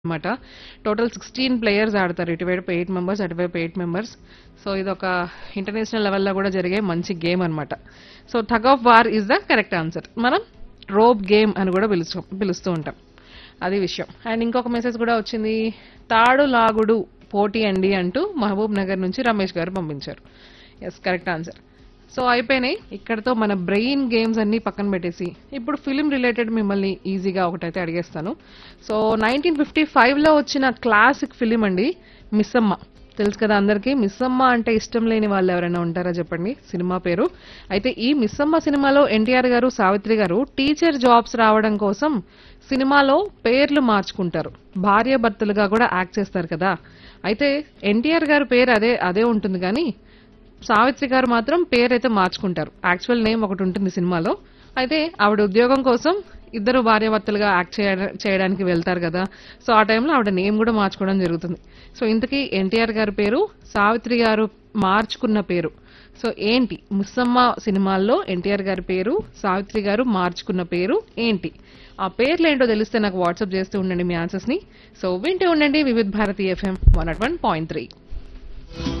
అనమాట total sixteen players ఆడతారు ఇటువైపు ఎయిట్ మెంబర్స్ అటువైపు ఎయిట్ మెంబర్స్ సో ఇది ఒక ఇంటర్నేషనల్ లెవెల్లో కూడా జరిగే మంచి గేమ్ అనమాట so tug of war is the correct answer మనం రోప్ గేమ్ అని కూడా పిలుస్తూ పిలుస్తూ ఉంటాం అది విషయం అండ్ ఇంకొక మెసేజ్ కూడా వచ్చింది తాడు లాగుడు పోటీ అండి అంటూ మహబూబ్ నగర్ నుంచి రమేష్ గారు పంపించారు ఎస్ కరెక్ట్ ఆన్సర్ సో అయిపోయినాయి ఇక్కడతో మన బ్రెయిన్ గేమ్స్ అన్ని పక్కన పెట్టేసి ఇప్పుడు ఫిలిం రిలేటెడ్ మిమ్మల్ని ఈజీగా ఒకటైతే అడిగేస్తాను సో నైన్టీన్ ఫిఫ్టీ ఫైవ్లో వచ్చిన క్లాసిక్ ఫిలిం అండి మిస్సమ్మ తెలుసు కదా అందరికీ మిస్సమ్మ అంటే ఇష్టం లేని వాళ్ళు ఎవరైనా ఉంటారా చెప్పండి సినిమా పేరు అయితే ఈ మిస్సమ్మ సినిమాలో ఎన్టీఆర్ గారు సావిత్రి గారు టీచర్ జాబ్స్ రావడం కోసం సినిమాలో పేర్లు మార్చుకుంటారు భార్య భర్తలుగా కూడా యాక్ట్ చేస్తారు కదా అయితే ఎన్టీఆర్ గారి పేరు అదే అదే ఉంటుంది కానీ సావిత్రి గారు మాత్రం పేరైతే మార్చుకుంటారు యాక్చువల్ నేమ్ ఒకటి ఉంటుంది సినిమాలో అయితే ఆవిడ ఉద్యోగం కోసం ఇద్దరు భార్యాభర్తలుగా యాక్ట్ చేయ- చేయడానికి వెళ్తారు కదా సో ఆ టైంలో ఆవిడ నేమ్ కూడా మార్చుకోవడం జరుగుతుంది సో ఇంతకీ ఎన్టీఆర్ గారి పేరు సావిత్రి గారు మార్చుకున్న పేరు సో ఏంటి ముస్సమ్మ సినిమాల్లో ఎన్టీఆర్ గారి పేరు సావిత్రి గారు మార్చుకున్న పేరు ఏంటి ఆ పేర్లు ఏంటో తెలిస్తే నాకు వాట్సాప్ చేస్తూ ఉండండి మీ ఆన్సర్స్ ని సో వింటూ ఉండండి Vividh Bharati FM one at one point three